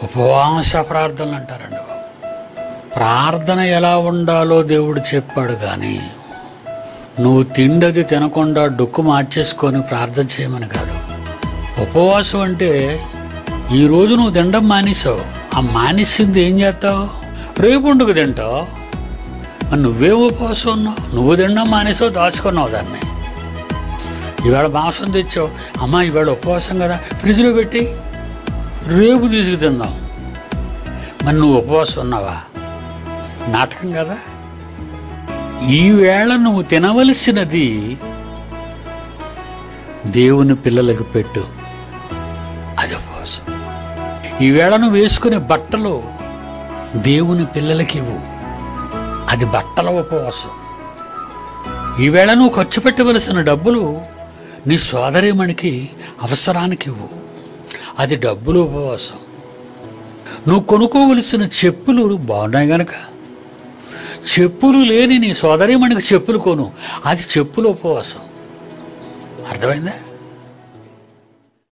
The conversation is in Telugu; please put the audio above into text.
ఉపవాస ప్రార్థనలు అంటారండి బాబు ప్రార్థన ఎలా ఉండాలో దేవుడు చెప్పాడు కానీ నువ్వు తిండది తినకుండా డొక్కు మార్చేసుకొని ప్రార్థన చేయమని కాదు ఉపవాసం అంటే ఈరోజు నువ్వు తినడం మానేసావు ఆ మానేసింది ఏం చేస్తావు రేపు ఉండుకు తింటావు మరి నువ్వే ఉపవాసం ఉన్నావు నువ్వు తినడం మానేసావు దాచుకున్నావు దాన్ని ఇవాళ మాంసం తెచ్చావు అమ్మా ఇవాళ ఉపవాసం కదా ఫ్రిడ్జ్లో పెట్టి రేపు తీసుకు తిందాం మరి నువ్వు ఉపవాసం ఉన్నావా నాటకం కదా ఈవేళ నువ్వు తినవలసినది దేవుని పిల్లలకు పెట్టు అది ఉపవాసం ఈవేళ నువ్వు వేసుకునే బట్టలు దేవుని పిల్లలకి ఇవ్వు అది బట్టల ఉపవాసం ఈవేళ నువ్వు ఖర్చు పెట్టవలసిన డబ్బులు నీ సోదరిమణికి అవసరానికి ఇవ్వు అది డబ్బులు ఉపవాసం నువ్వు కొనుక్కోవలసిన చెప్పులు బాగున్నాయి గనక చెప్పులు లేని నీ సోదరిమణికి చెప్పులు కొను అది చెప్పులు ఉపవాసం అర్థమైందా